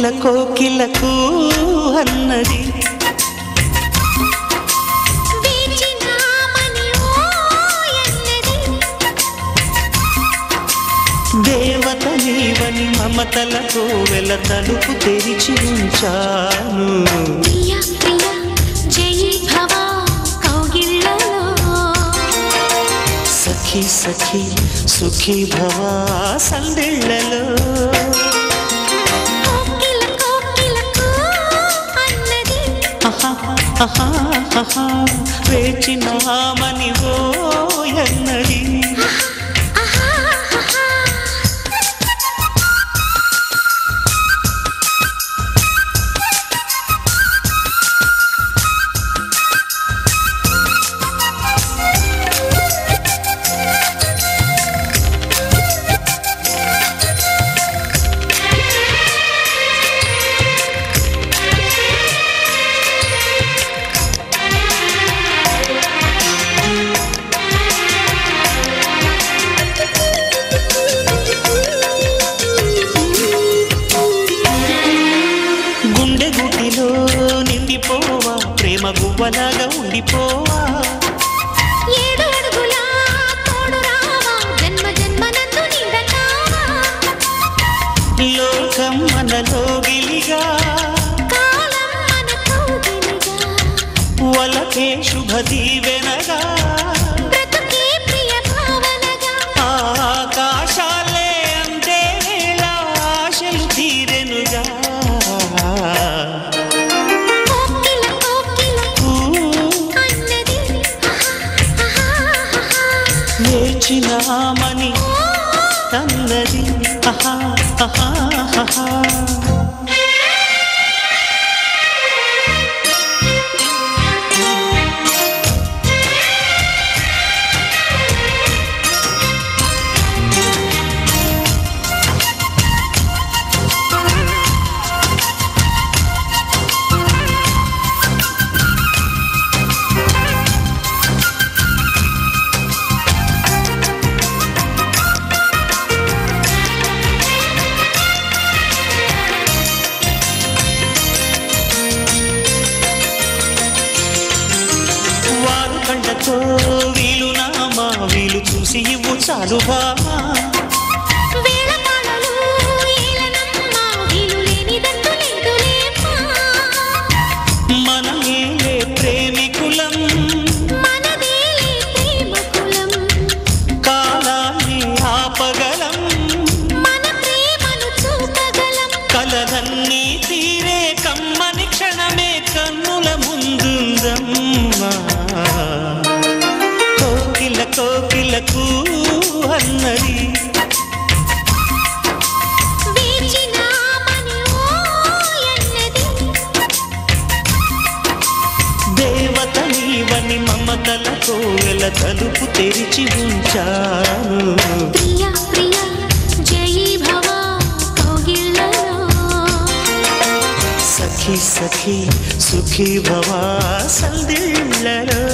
కోకిల కోకిలకు అన్నది వేచినామని ఓయన్నది దేవత నీవని మమతలతో వెల తలుపు తెరిచి ఉంచాను ప్రియ ప్రియ జై భవ కౌగిళ్ళలో సఖీ సఖీ సుఖీ భవ సందిళ్ళలో కోకిల కోకిలకు అన్నది ఆహా, ఆహా, ఆహా, వేచినామని ఓ ఎన్నది ఆహా ఆహా గుండె గుటిలో నిండిపోవా ప్రేమ గువ్వలాగా ఉండిపోవా ఏడు అడుగుల తోడు రావా జన్మ జన్మనందు నిండతావా లోకం మనలో గిలిగా కాలం మన కౌగిలిగా వలకే శుభ దీవెనగా బ్రతుకే ప్రియ భావనగా ఆకాశాలే అందే వేళ ఆశలు తీరెనుగా కోకిల కోకిల ఊ, అన్నది ఆహా ఆహా లేచినామని తన్నది ఆహా ఆహా ఆహా వారు కండతో వీలు నామా వీలు చూసి ఇవ్వు చాలు బామా వేళపాలలు ఏలనమ్మ వీలు లేనిదంటూ లేదులేమ్మా మనమేలే ప్రేమికులం మనదేలే ప్రేమ కులం కాలాన్ని ఆపగలం మన ప్రేమను చూపగలం కలలన్నీ తీరే కమ్మని క్షణమే కన్నుల ముందుందమ్మా కోకిల కోకిలకు అన్నది వేచినామని ఓయన్నది దేవత నీవని మమతలతో వెల తలుపు తెరిచి ఉంచాను ప్రియ ప్రియ జై భవ కౌగిళ్ళలో సఖీ సఖీ సుఖీ భవా సందిళ్ళలో